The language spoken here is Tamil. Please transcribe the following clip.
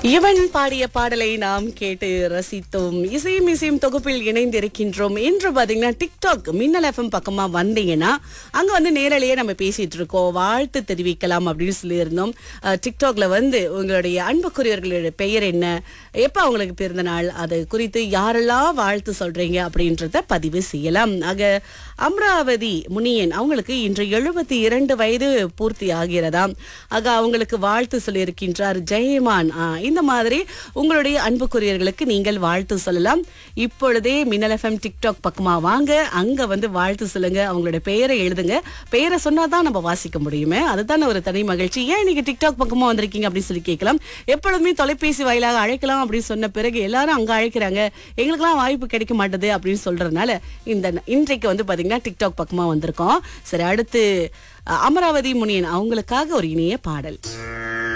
இவன் பாடிய பாடலை நாம் கேட்டு ரசித்தோம் இசையும் இசையும் தொகுப்பில் இணைந்திருக்கின்றோம் இன்று பாத்தீங்கன்னா டிக்டாக் மின்னல் எஃப்எம் பக்கமா வந்தீங்கன்னா அங்க வந்து நேரலையே நம்ம பேசிட்டு இருக்கோம் வாழ்த்து தெரிவிக்கலாம் அப்படின்னு சொல்லியிருந்தோம் அஹ், டிக்டாக்ல வந்து உங்களுடைய அன்புக்குரியவர்களுடைய பெயர் என்ன எப்ப அவங்களுக்கு பிறந்த நாள் அது குறித்து யாரெல்லாம் வாழ்த்து சொல்றீங்க அப்படின்றத பதிவு செய்யலாம் ஆக அமராவதி முனியன் அவங்களுக்கு இன்று எழுபத்தி இரண்டு வயது பூர்த்தி ஆகிறதாம் ஆக அவங்களுக்கு வாழ்த்து சொல்லியிருக்கின்றார் ஜெயமான் ஆ, இந்த மாதிரி உங்களுடைய அன்புக்குரியவர்களுக்கு நீங்கள் வாழ்த்து சொல்லலாம் இப்பொழுதே மின்னல் எஃப்எம் டிக்டாக் பக்கமா வாங்க அங்க வந்து வாழ்த்து சொல்லுங்க அவங்களுடைய பெயரை எழுதுங்க பெயரை சொன்னாதான் நம்ம வாசிக்க முடியுமே அதுதானே ஒரு தனி மகிழ்ச்சி ஏன் நீங்க டிக்டாக் பக்கமா வந்திருக்கீங்க அப்படின்னு சொல்லி கேட்கலாம் எப்பொழுதுமே தொலைபேசி வாயிலாக அழைக்கலாம் அப்படின்னு சொன்ன பிறகு எல்லாரும் அங்க அழைக்கிறாங்க எங்களுக்கெல்லாம் வாய்ப்பு கிடைக்க மாட்டேது அப்படின்னு சொல்றதுனால இந்த இன்றைக்கு வந்து பாத்தீங்கன்னா டிக்டாக் பக்கமா வந்திருக்கோம் சரி அடுத்து அ, அமராவதி முனியன் அவங்களுக்காக ஒரு இனிய பாடல்